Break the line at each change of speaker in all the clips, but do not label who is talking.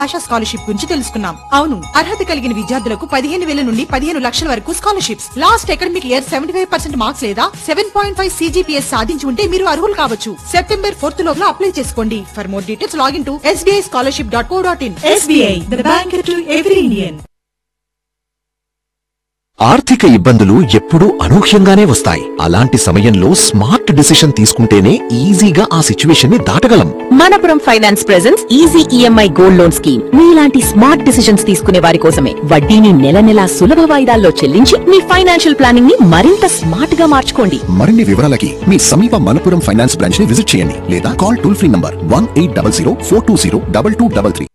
ASHA scholarship గురించి తెలుసుకున్నాం అవును అర్హత కలిగిన విద్యార్థులకు పదిహేను వేల నుండి పదిహేను లక్షల వరకు scholarships last academic year seventy five percent marks లేదా సెవెన్ పాయింట్ ఫైవ్ సీజీపీఎస్ సాధించి ఉంటే మీరు అర్హులు కావచ్చు సెప్టెంబర్ ఫోర్త్ లోపల అప్లై చేసుకోండి for more details login to SBI scholarship dot co dot in SBI the bank to every Indian
ఆర్థిక ఇబ్బందులు ఎప్పుడూ అనూహ్యంగానే వస్తాయి అలాంటి సమయంలో స్మార్ట్ డిసిషన్ తీసుకుంటేనే ఈజీగా ఆ సిచ్యువేషన్ ని దాటగలం
Manappuram finance presents easy EMI gold loan scheme మీలాంటి స్మార్ట్ డిసిషన్స్ తీసుకునే వారి కోసమే వడ్డీని నెల నెలా సులభ వాయిదాల్లో చెల్లించి మీ ఫైనాన్షియల్ ప్లానింగ్ ని మరింత స్మార్ట్ గా మార్చుకోండి
మరిన్ని వివరాలకి మీ సమీప మనపురం ఫైనాన్స్ బ్రాంచ్ ని విజిట్ చేయండి లేదా call toll free number one eight double zero four two zero double two double three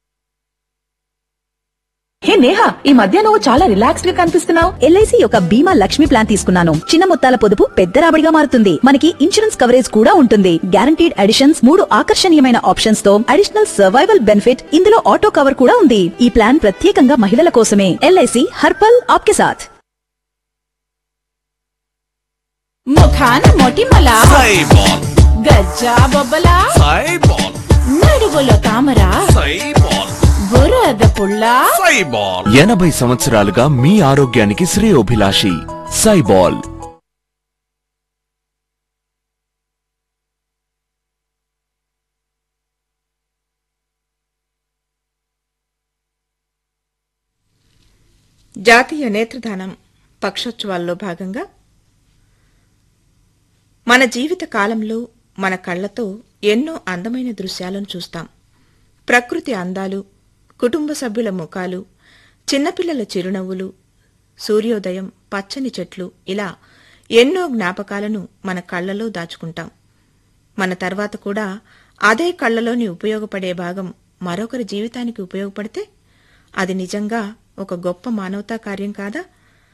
hey Neha ఈ మధ్య నువ్వు చాలా రిలాక్స్డ్ గా కనిపిస్తున్నావు
ఎల్ఐసి యొక్క బీమా లక్ష్మి ప్లాన్ తీసుకున్నాను చిన్న మొత్తాల పొదుపు పెద్ద రాబడిగా మారుతుంది మనకి ఇన్సూరెన్స్ కవరేజ్ కూడా ఉంటుంది గ్యారంటీడ్ అడిషన్స్ మూడు ఆకర్షణీయమైన ఆప్షన్స్ తో అడిషనల్ సర్వైవల్ బెనిఫిట్ ఇందులో ఆటో కవర్ కూడా ఉంది ఈ ప్లాన్ ప్రత్యేకంగా మహిళల కోసమే ఎల్ఐసి హర్పల్ ఆప్కే సాథ్
ముఖాన మొటిమల గజ్జా బొబ్బల నడుగులో తామర బురద పుల్ల
ఎనభై సంవత్సరాలుగా మీ ఆరోగ్యానికి శ్రేయోభిలాషి సైబాల్
జాతీయ నేత్రదానం పక్షోత్సవాల్లో భాగంగా మన జీవిత కాలంలో మన కళ్ళతో ఎన్నో అందమైన దృశ్యాలను చూస్తాం ప్రకృతి అందాలు కుటుంబ సభ్యుల ముఖాలు చిన్నపిల్లల చిరునవ్వులు సూర్యోదయం పచ్చని చెట్లు ఇలా ఎన్నో జ్ఞాపకాలను మన కళ్ళలో దాచుకుంటాం మన తర్వాత కూడా అదే కళ్ళలోని ఉపయోగపడే భాగం మరొకరి జీవితానికి ఉపయోగపడితే అది నిజంగా ఒక గొప్ప మానవతా కార్యం కాదా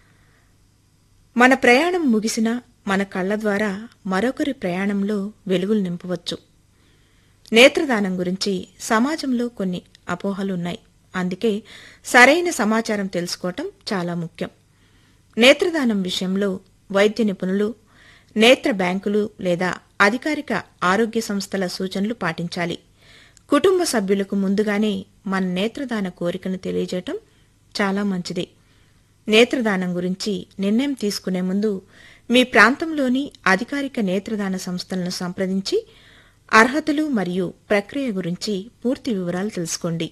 మన ప్రయాణం ముగిసినా మన కళ్ళ ద్వారా మరొకరి ప్రయాణంలో వెలుగులు నింపవచ్చు నేత్రదానం గురించి సమాజంలో కొన్ని అపోహలున్నాయి అందుకే సరైన సమాచారం తెలుసుకోవటం చాలా ముఖ్యం నేత్రదానం విషయంలో వైద్య నిపుణులు నేత్ర బ్యాంకులు లేదా అధికారిక ఆరోగ్య సంస్థల సూచనలు పాటించాలి కుటుంబ సభ్యులకు ముందుగానే మన నేత్రదాన కోరికను తెలియజేయటం చాలా మంచిది నేత్రదానం గురించి నిర్ణయం తీసుకునే ముందు మీ ప్రాంతంలోని అధికారిక నేత్రదాన సంస్థలను సంప్రదించి అర్హతలు మరియు ప్రక్రియ గురించి పూర్తి వివరాలు తెలుసుకోండి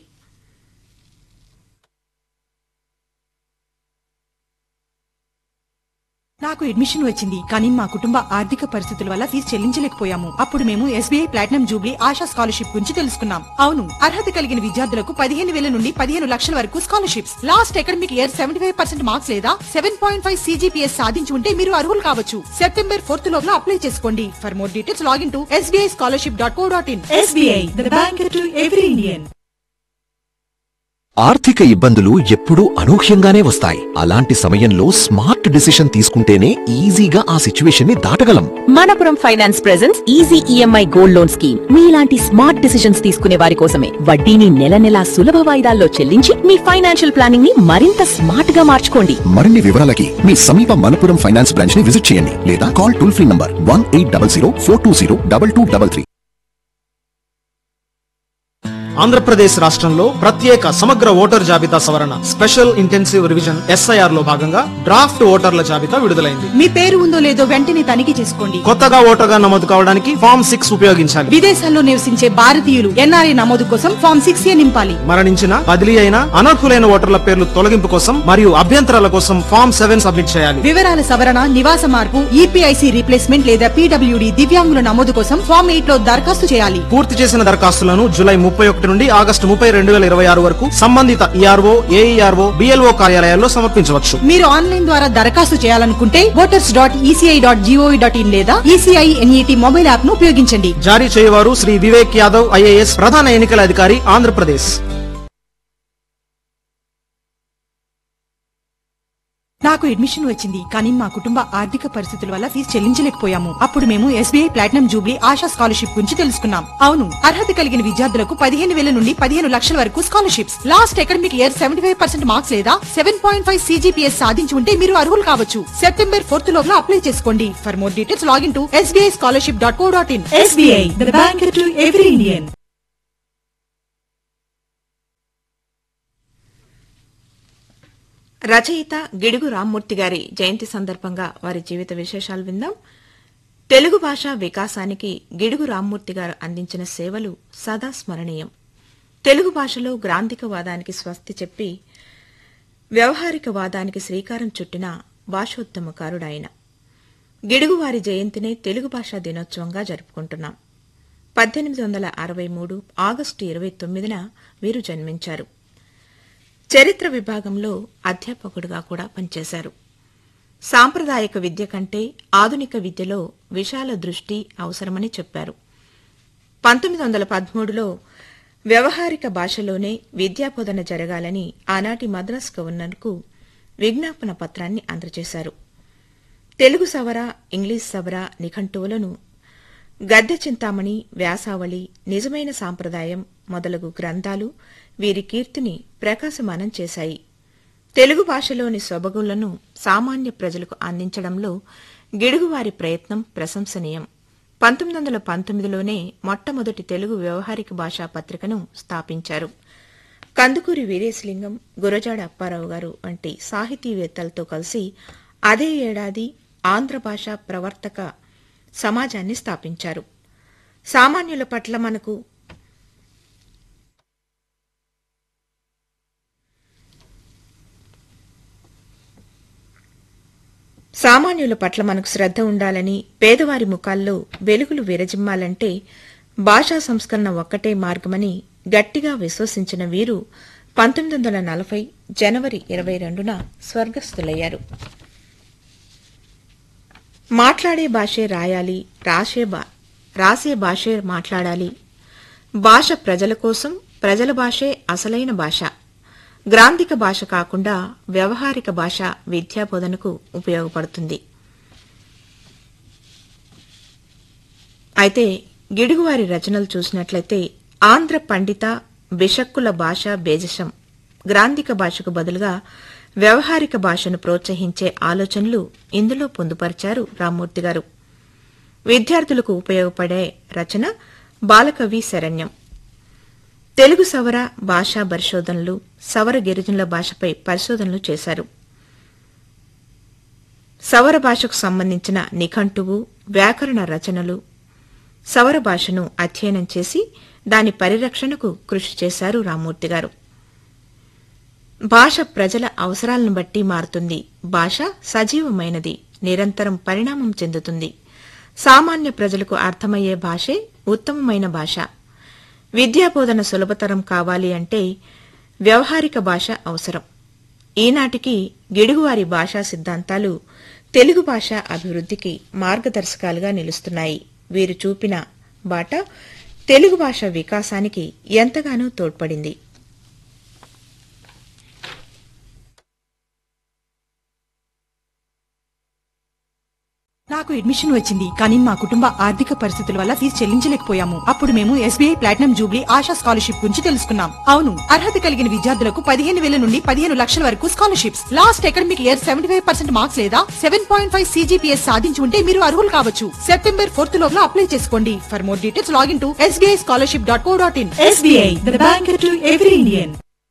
నాకు అడ్మిషన్ వచ్చింది కానీ మా కుటుంబ ఆర్థిక పరిస్థితుల వల్ల ఫీజు చెల్లించలేకపోయాము అప్పుడు మేము SBI platinum jubilee Asha scholarship గురించి తెలుసుకున్నాం అవును అర్హత కలిగిన విద్యార్థులకు పదిహేను వేల నుండి పదిహేను లక్షల వరకు scholarships last academic year seventy five percent marks లేదా సెవెన్ పాయింట్ ఫైవ్ సీజీపీఎస్ సాధించి ఉంటే మీరు అర్హులు కావచ్చు సెప్టెంబర్ ఫోర్త్ లోపల అప్లై చేసుకోండి for more details login to SBI scholarship dot co dot in SBI the bank to every Indian
ఆర్థిక ఇబ్బందులు ఎప్పుడూ అనూహ్యంగానే వస్తాయి అలాంటి సమయంలో స్మార్ట్ డిసిషన్ తీసుకుంటేనే ఈజీగా ఆ సిచ్యువేషన్ ని దాటగలం
Manappuram finance presents easy EMI gold loan scheme మీలాంటి స్మార్ట్ డిసిషన్స్ తీసుకునే వారి కోసమే వడ్డీని నెల నెలా సులభ వాయిదాల్లో చెల్లించి మీ ఫైనాన్షియల్ ప్లానింగ్ ని మరింత స్మార్ట్ గా మార్చుకోండి
మరిన్ని వివరాలకి మీ సమీప మనపురం ఫైనాన్స్ బ్రాంచ్ ని విజిట్ చేయండి లేదా call toll free number one eight double zero four two zero double two double three
Andhra Pradesh రాష్ట్రంలో ప్రత్యేక సమగ్ర ఓటర్ జాబితా సవరణ స్పెషల్ ఇంటెన్సివ్ రివిజన్ ఎస్ఐఆర్ లో భాగంగా డ్రాఫ్ట్ ఓటర్ల జాబితా విడుదలైంది
మీ పేరు ఉందో లేదో వెంటనే తనిఖీ చేసుకోండి
కొత్తగా ఓటర్గా నమోదు కావడానికి ఫామ్ సిక్స్ ఉపయోగించాలి
విదేశాల్లో నివసించే భారతీయులు ఎన్ఆర్ఐ నమోదు కోసం ఫామ్ సిక్స్ ఏ నింపాలి
మరణించిన బదిలీ అయిన అనర్హులైన ఓటర్ల పేర్లు తొలగింపు కోసం మరియు అభ్యంతరాల కోసం ఫామ్ సెవెన్ సబ్మిట్ చేయాలి
వివరాల సవరణ నివాస మార్పు ఈపీఐసి రీప్లేస్మెంట్ లేదా పీడబ్ల్యూడి దివ్యాంగుల నమోదు కోసం ఫామ్ ఎయిట్ లో దరఖాస్తు చేయాలి
పూర్తి చేసిన దరఖాస్తులను జూలై ముప్పై ఒకటి నుండి ఆగస్టు ముప్పై రెండు వేల ఇరవై ఆరు వరకు సంబంధిత ఈఆర్ఓ ఏఈఆర్ఓ బిఎల్ఓ కార్యాలయాల్లో సమర్పించవచ్చు
మీరు ఆన్లైన్ ద్వారా దరఖాస్తు చేయాలనుకుంటే voters dot ECI dot GOV dot in లేదా ఈసీఐ ఎన్ఈటి మొబైల్ యాప్ ను ఉపయోగించండి
జారీ చేయవారు శ్రీ వివేక్ యాదవ్ ఐఏఎస్ ప్రధాన ఎన్నికల అధికారి ఆంధ్రప్రదేశ్
నాకు అడ్మిషన్ వచ్చింది కానీ మా కుటుంబ ఆర్థిక పరిస్థితుల వల్ల ఫీజు చెల్లించలేకపోయాము అప్పుడు మేము SBI platinum jubilee Asha scholarship గురించి తెలుసుకున్నాం అవును అర్హత కలిగిన విద్యార్థులకు పదిహేను వేల నుండి పదిహేను లక్షల వరకు scholarships last academic year seventy five percent marks లేదా సెవెన్ పాయింట్ ఫైవ్ సీజీపీఎస్ సాధించి ఉంటే మీరు అర్హులు కావచ్చు సెప్టెంబర్ ఫోర్త్ లోపల అప్లై చేసుకోండి for more details login to SBI scholarship dot co dot in SBI the bank to every Indian
రచయిత గిడుగు రామ్మూర్తి గారి జయంతి సందర్భంగా వారి జీవిత విశేషాలు విందాం తెలుగు భాష వికాసానికి గిడుగు రామ్మూర్తి గారు అందించిన సేవలు సదా స్మరణీయం తెలుగు భాషలో గ్రాంధికవాదానికి స్వస్తి చెప్పి వ్యవహారిక వాదానికి శ్రీకారం చుట్టిన భాషోత్తమకారుడాయన గిడుగువారి జయంతినే తెలుగు భాషా దినోత్సవంగా జరుపుకుంటున్నాం పద్దెనిమిది వందల అరవై మూడు ఆగస్టు ఇరవై తొమ్మిదిన వీరు జన్మించారు చరిత్ర విభాగంలో అధ్యాపకుడిగా కూడా పనిచేశారు సాంప్రదాయక విద్య కంటే ఆధునిక విద్యలో విశాల దృష్టి అవసరమని చెప్పారు పంతొమ్మిది వందల పదమూడులో వ్యవహారిక భాషలోనే విద్యాబోధన జరగాలని ఆనాటి మద్రాస్ గవర్నర్కు విజ్ఞాపన పత్రాన్ని అందజేశారు తెలుగు సవర ఇంగ్లీష్ సవర నిఘంటువులను గద్దె చింతామణి వ్యాసావళి నిజమైన సాంప్రదాయం మొదలగు గ్రంథాలు వీరి కీర్తిని ప్రకాశమానం చేశాయి తెలుగు భాషలోని సొబగులను సామాన్య ప్రజలకు అందించడంలో గిడుగువారి ప్రయత్నం ప్రశంసనీయం పంతొమ్మిది వందల పంతొమ్మిదిలోనే మొట్టమొదటి తెలుగు వ్యవహారిక భాషా పత్రికను స్థాపించారు కందుకూరి వీరేశలింగం గురజాడ అప్పారావు గారు వంటి సాహితీవేత్తలతో కలిసి అదే ఏడాది ఆంధ్ర భాష ప్రవర్తక సమాజాన్ని స్థాపించారు సామాన్యుల పట్ల మనకు సామాన్యుల పట్ల మనకు శ్రద్ధ ఉండాలని పేదవారి ముఖాల్లో వెలుగులు విరజిమ్మాలంటే భాషా సంస్కరణ ఒక్కటే మార్గమని గట్టిగా విశ్వసించిన వీరు పంతొమ్మిది వందల నలభై జనవరి ఇరవై రెండున స్వర్గస్థులయ్యారు మాట్లాడే భాషే రాయాలి రాసే బా రాసే భాషే మాట్లాడాలి భాష ప్రజల కోసం ప్రజల భాషే అసలైన భాష గ్రాంధిక భాష కాకుండా వ్యవహారిక భాష విద్యాబోధనకు ఉపయోగపడుతుంది అయితే గిడుగువారి రచనలు చూసినట్లయితే ఆంధ్ర పండిత బిషక్కుల భాష బేజశం గ్రాంధిక భాషకు బదులుగా వ్యవహారిక భాషను ప్రోత్సహించే ఆలోచనలు ఇందులో పొందుపరిచారు రామ్మూర్తి గారు విద్యార్థులకు ఉపయోగపడే రచన బాలకవి శరణ్యం తెలుగు సవర భాషా పరిశోధనలు సవర గిరిజనుల భాషపై పరిశోధనలు చేశారు సవర భాషకు సంబంధించిన నిఘంటువు వ్యాకరణ రచనలు సవర భాషను అధ్యయనం చేసి దాని పరిరక్షణకు కృషి చేశారు రామ్మూర్తి గారు భాష ప్రజల అవసరాలను బట్టి మారుతుంది భాష సజీవమైనది నిరంతరం పరిణామం చెందుతుంది సామాన్య ప్రజలకు అర్థమయ్యే భాషే ఉత్తమమైన భాష విద్యాబోధన సులభతరం కావాలి అంటే వ్యవహారిక భాష అవసరం ఈనాటికి గిడుగువారి భాషా సిద్ధాంతాలు తెలుగు భాష అభివృద్ధికి మార్గదర్శకాలుగా నిలుస్తున్నాయి వీరు చూపిన బాట తెలుగు భాష వికాసానికి ఎంతగానో తోడ్పడింది
నాకు అడ్మిషన్ వచ్చింది కానీ మా కుటుంబ ఆర్థిక పరిస్థితుల వల్ల ఫీజు చెల్లించలేకపోయాము అప్పుడు మేము SBI platinum jubilee Asha scholarship గురించి తెలుసుకున్నాం అవును అర్హత కలిగిన విద్యార్థులకు పదిహేను వేల నుండి పదిహేను లక్షల వరకు scholarships last academic year seventy five percent marks లేదా సెవెన్ పాయింట్ ఫైవ్ సీజీపీఎస్ సాధించి ఉంటే మీరు అర్హులు కావచ్చు సెప్టెంబర్ ఫోర్త్ లోపల అప్లై చేసుకోండి for more details login to SBI scholarship dot co dot in SBI the bank to every Indian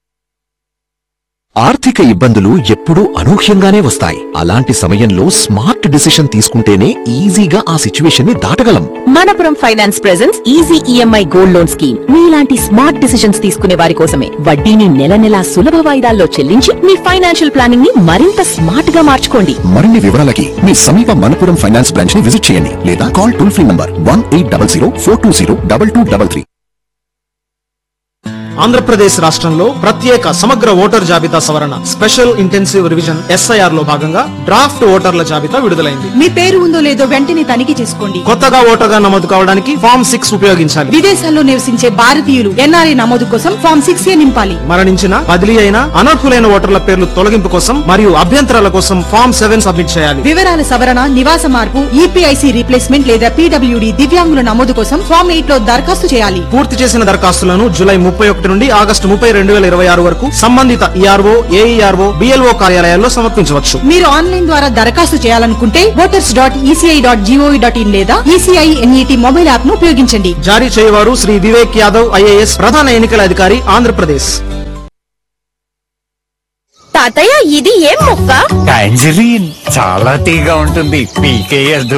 ఆర్థిక ఇబ్బందులు ఎప్పుడూ అనూహ్యంగానే వస్తాయి అలాంటి సమయంలో స్మార్ట్ డిసిషన్ తీసుకుంటేనే ఈజీగా ఆ సిచ్యువేషన్ ని దాటగలం
Manappuram finance presents easy EMI gold loan scheme మీలాంటి స్మార్ట్ డిసిషన్స్ తీసుకునే వారి కోసమే వడ్డీని నెల నెలా సులభ వాయిదాల్లో చెల్లించి మీ ఫైనాన్షియల్ ప్లానింగ్ ని మరింత స్మార్ట్ గా మార్చుకోండి
మరిన్ని వివరాలకి మీ సమీప మనపురం ఫైనాన్స్ బ్రాంచ్ ని విజిట్ చేయండి లేదా call toll free number one eight double zero four two zero double two double three
Andhra Pradesh రాష్ట్రంలో ప్రత్యేక సమగ్ర ఓటర్ జాబితా సవరణ స్పెషల్ ఇంటెన్సివ్ రివిజన్ ఎస్ఐఆర్ లో భాగంగా డ్రాఫ్ట్ ఓటర్ల జాబితా విడుదలైంది
మీ పేరు ఉందో లేదో వెంటనే తనిఖీ చేసుకోండి
కొత్తగా ఓటర్గా నమోదు కావడానికి ఫామ్ సిక్స్ ఉపయోగించాలి
విదేశాల్లో నివసించే భారతీయులు ఎన్ఆర్ఐ నమోదు కోసం ఫామ్ సిక్స్ ఏ నింపాలి
మరణించిన బదిలీ అయిన అనర్హులైన ఓటర్ల పేర్లు తొలగింపు కోసం మరియు అభ్యంతరాల కోసం ఫామ్ సెవెన్ సబ్మిట్ చేయాలి
వివరాల సవరణ నివాస మార్పు ఈపీఐసి రీప్లేస్మెంట్ లేదా పీడబ్ల్యూడి దివ్యాంగుల నమోదు కోసం ఫామ్ ఎయిట్ లో దరఖాస్తు చేయాలి
పూర్తి చేసిన దరఖాస్తులను జూలై ముప్పై ఒకటి నుండి ఆగస్టు ముప్పై రెండు వేల ఇరవై ఆరు వరకు సంబంధిత ఈఆర్ఓ ఏఈఆర్ఓ బిఎల్ఓ కార్యాలయాల్లో సమర్పించవచ్చు
మీరు ఆన్లైన్ ద్వారా దరఖాస్తు చేయాలనుకుంటే voters dot ECI dot GOV dot in లేదా ఈసీఐ ఎన్ఈటీ మొబైల్ యాప్ ను ఉపయోగించండి
జారీ చేయవారు శ్రీ వివేక్ యాదవ్ ఐఏఎస్ ప్రధాన ఎన్నికల అధికారి ఆంధ్రప్రదేశ్
తాతయ్య ఇది ఏం మొక్క
టాంజరీన్ చాలా తీగా ఉంటుంది పీకేయద్దు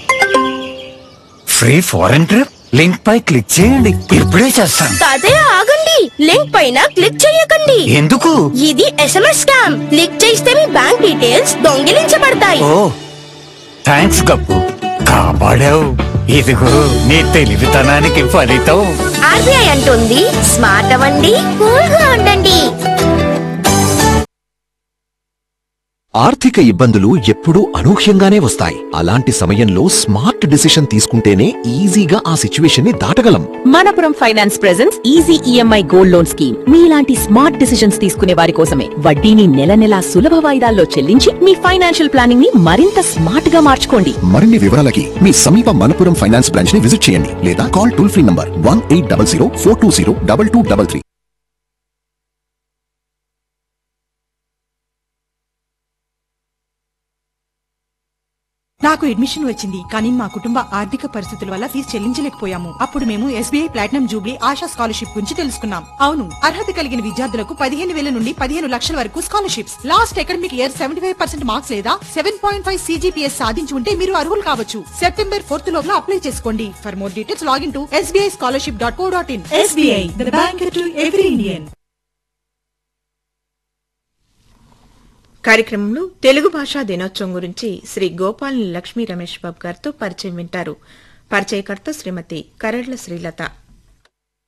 ఫ్రీ ఫారెన్ ట్రిప్ లింక్ పై క్లిక్ చేయండి ఇప్పుడే చేస్తాను
తాతయ్య ఆగండి లింక్ పైన క్లిక్ చేయకండి
ఎందుకు
ఇది ఎస్ఎంఎస్ స్కామ్ క్లిక్ చేస్తే మీ బ్యాంక్ డీటెయిల్స్ దొంగిలించబడతాయి
ఓ థ్యాంక్స్ గప్పు కాపాడావు ఇదిగో నీ తెలివితనానికి ఫలితం
ఆర్బీఐ అంటుంది స్మార్ట్ అవ్వండి కూల్ గా ఉండండి
ఆర్థిక ఇబ్బందులు ఎప్పుడూ అనూహ్యంగానే వస్తాయి అలాంటి సమయంలో స్మార్ట్ డిసిషన్ తీసుకుంటేనే ఈజీగా ఆ సిచ్యువేషన్ ని దాటగలం
Manappuram finance presents easy EMI gold loan scheme మీలాంటి స్మార్ట్ డిసిషన్స్ తీసుకునే వారి కోసమే వడ్డీని నెల నెలా సులభ వాయిదాల్లో చెల్లించి మీ ఫైనాన్షియల్ ప్లానింగ్ ని మరింత స్మార్ట్ గా మార్చుకోండి
మరిన్ని వివరాలకి మీ సమీప మనపురం ఫైనాన్స్ బ్రాంచ్ ని విజిట్ చేయండి లేదా call toll free number one eight double zero four two zero double two double three
నాకు అడ్మిషన్ వచ్చింది కానీ మా కుటుంబ ఆర్థిక పరిస్థితుల వల్ల ఫీజు చెల్లించలేకపోయాము అప్పుడు మేము SBI platinum jubilee Asha scholarship గురించి తెలుసుకున్నాం అవును అర్హత కలిగిన విద్యార్థులకు పదిహేను వేల నుండి పదిహేను లక్షల వరకు scholarships last academic year seventy five percent marks లేదా సెవెన్ పాయింట్ ఫైవ్ సీజీపీఎస్ సాధించి ఉంటే మీరు అర్హులు కావచ్చు సెప్టెంబర్ ఫోర్త్ లోపల అప్లై చేసుకోండి for more details login to SBI scholarship dot co dot in SBI the bank to every Indian
కార్యక్రమంలో తెలుగు భాషా దినోత్సవం గురించి శ్రీ గోపాల్ లక్ష్మీ రమేష్ బాబు గారితో పరిచయం వింటారు పరిచయకర్త శ్రీమతి కరడ్ల శ్రీలత